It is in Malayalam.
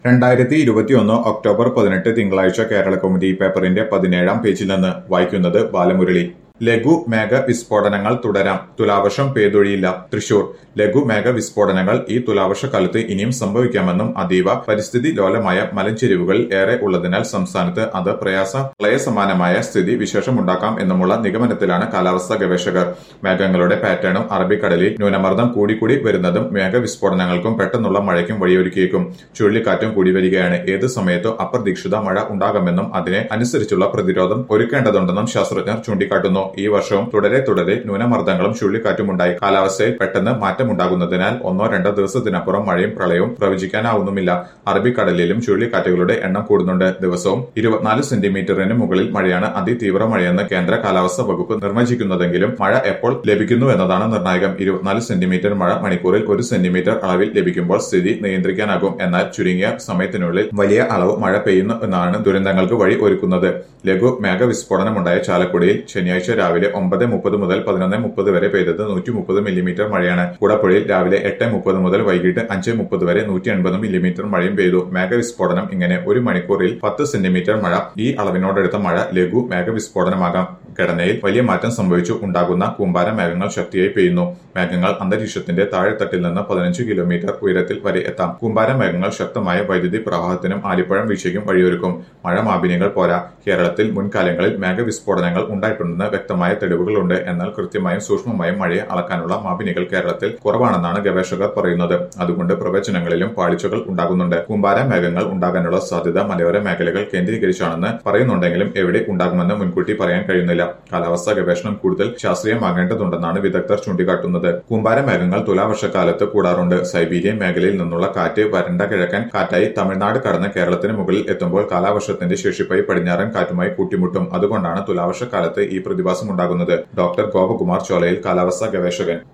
രണ്ടായിരത്തി ഇരുപത്തിയൊന്ന് ഒക്ടോബർ പതിനെട്ട് തിങ്കളാഴ്ച കേരളകൗമുദി പേപ്പറിന്റെ പതിനേഴാം പേജിൽ നിന്ന് വായിക്കുന്നത് ബാലമുരളി ലഘു മേഘ വിസ്ഫോടനങ്ങൾ തുടരാം തുലാവർഷം പേതൊഴിയില്ല തൃശൂർ ലഘു മേഘ വിസ്ഫോടനങ്ങൾ ഈ തുലാവർഷക്കാലത്ത് ഇനിയും സംഭവിക്കാമെന്നും അതീവ പരിസ്ഥിതി ലോലമായ മലഞ്ചെരിവുകളിൽ ഏറെ ഉള്ളതിനാൽ സംസ്ഥാനത്ത് അത് പ്രയാസ പ്രളയസമാനമായ സ്ഥിതി വിശേഷമുണ്ടാക്കാം എന്നുമുള്ള നിഗമനത്തിലാണ് കാലാവസ്ഥാ ഗവേഷകർ മേഘങ്ങളുടെ പാറ്റേണും അറബിക്കടലിൽ ന്യൂനമർദ്ദം കൂടിക്കൂടി വരുന്നതും മേഘവിസ്ഫോടനങ്ങൾക്കും പെട്ടെന്നുള്ള മഴയ്ക്കും വഴിയൊരുക്കിയേക്കും ചുഴലിക്കാറ്റും കൂടി വരികയാണ് ഏത് സമയത്തും അപ്രതീക്ഷിത മഴ ഉണ്ടാകുമെന്നും അതിനെ അനുസരിച്ചുള്ള പ്രതിരോധം ഒരുക്കേണ്ടതുണ്ടെന്നും ശാസ്ത്രജ്ഞർ ചൂണ്ടിക്കാട്ടുന്നു ഈ വർഷവും തുടരെ തുടരെ ന്യൂനമർദ്ദങ്ങളും ചുഴലിക്കാറ്റും ഉണ്ടായി കാലാവസ്ഥയിൽ പെട്ടെന്ന് മാറ്റമുണ്ടാകുന്നതിനാൽ ഒന്നോ രണ്ടോ ദിവസത്തിനപ്പുറം മഴയും പ്രളയവും പ്രവചിക്കാനാവുന്നുമില്ല അറബിക്കടലിലും ചുഴലിക്കാറ്റുകളുടെ എണ്ണം കൂടുന്നുണ്ട് ദിവസവും ഇരുപത്തിനാല് സെന്റിമീറ്ററിന് മുകളിൽ മഴയാണ് അതിതീവ്ര മഴയെന്ന് കേന്ദ്ര കാലാവസ്ഥാ വകുപ്പ് നിർവചിക്കുന്നതെങ്കിലും മഴ എപ്പോൾ ലഭിക്കുന്നു എന്നതാണ് നിർണായകം ഇരുപത്തിനാല് സെന്റിമീറ്റർ മഴ മണിക്കൂറിൽ ഒരു സെന്റിമീറ്റർ അളവിൽ ലഭിക്കുമ്പോൾ സ്ഥിതി നിയന്ത്രിക്കാനാകും എന്നാൽ ചുരുങ്ങിയ സമയത്തിനുള്ളിൽ വലിയ അളവ് മഴ പെയ്യുന്നു എന്നാണ് ദുരന്തങ്ങൾക്ക് വഴി ഒരുക്കുന്നത് ലഘു മേഘവിസ്ഫോടനമുണ്ടായ ചാലക്കുടിയിൽ ശനിയാഴ്ച രാവിലെ ഒമ്പത് മുപ്പത് മുതൽ പതിനൊന്ന് മുപ്പത് വരെ പെയ്തത് നൂറ്റി മുപ്പത് മില്ലിമീറ്റർ മഴയാണ് കുടപ്പുഴയിൽ രാവിലെ എട്ട് മുപ്പത് മുതൽ വൈകിട്ട് അഞ്ച് മുപ്പത് വരെ നൂറ്റി എൺപത് മില്ലിമീറ്റർ മഴയും പെയ്തു മേഘവിസ്ഫോടനം ഇങ്ങനെ ഒരു മണിക്കൂറിൽ പത്ത് സെന്റിമീറ്റർ മഴ ഈ അളവിനോടടുത്ത മഴ ലഘു മേഘവിസ്ഫോടനമാകാം ഘടനയിൽ വലിയ മാറ്റം സംഭവിച്ചു ഉണ്ടാകുന്ന കൂമ്പാര മേഘങ്ങൾ ശക്തിയായി പെയ്യുന്നു മേഘങ്ങൾ അന്തരീക്ഷത്തിന്റെ താഴെത്തട്ടിൽ നിന്ന് പതിനഞ്ച് കിലോമീറ്റർ ഉയരത്തിൽ വരെ എത്താം കൂമ്പാര മേഘങ്ങൾ ശക്തമായ വൈദ്യുതി പ്രവാഹത്തിനും ആലിപ്പഴം വീഴ്ചയ്ക്കും വഴിയൊരുക്കും മഴ മാപിനികൾ പോരാ കേരളത്തിൽ മുൻകാലങ്ങളിൽ മേഘവിസ്ഫോടനങ്ങൾ ഉണ്ടായിട്ടുണ്ടെന്ന് വ്യക്തമായ തെളിവുകളുണ്ട് എന്നാൽ കൃത്യമായും സൂക്ഷ്മമായും മഴയെ അളക്കാനുള്ള മാപിനികൾ കേരളത്തിൽ കുറവാണെന്നാണ് ഗവേഷകർ പറയുന്നത് അതുകൊണ്ട് പ്രവചനങ്ങളിലും പാളിച്ചകൾ ഉണ്ടാകുന്നുണ്ട് കൂമ്പാര മേഘങ്ങൾ ഉണ്ടാകാനുള്ള സാധ്യത മലയോര മേഖലകൾ കേന്ദ്രീകരിച്ചാണെന്ന് പറയുന്നുണ്ടെങ്കിലും എവിടെ ഉണ്ടാകുമെന്ന് മുൻകൂട്ടി പറയാൻ കഴിയുന്നില്ല കാലാവസ്ഥാ ഗവേഷണം കൂടുതൽ ശാസ്ത്രീയമാകേണ്ടതുണ്ടെന്നാണ് വിദഗ്ധർ ചൂണ്ടിക്കാട്ടുന്നത് കൂമ്പാര മേഘങ്ങൾ തുലാവർഷക്കാലത്ത് കൂടാറുണ്ട് സൈബീരിയൻ മേഖലയിൽ നിന്നുള്ള കാറ്റ് വരണ്ട കിഴക്കൻ കാറ്റായി തമിഴ്നാട് കടന്ന് കേരളത്തിന് മുകളിൽ എത്തുമ്പോൾ കാലാവർഷത്തിന്റെ ശേഷിപ്പായി പടിഞ്ഞാറൻ കാറ്റുമായി കൂട്ടിമുട്ടും അതുകൊണ്ടാണ് തുലാവർഷക്കാലത്ത് ഈ പ്രതിഭാസം ഉണ്ടാകുന്നത് ഡോക്ടർ ഗോപകുമാർ ചോലയിൽ കാലാവസ്ഥാ ഗവേഷകൻ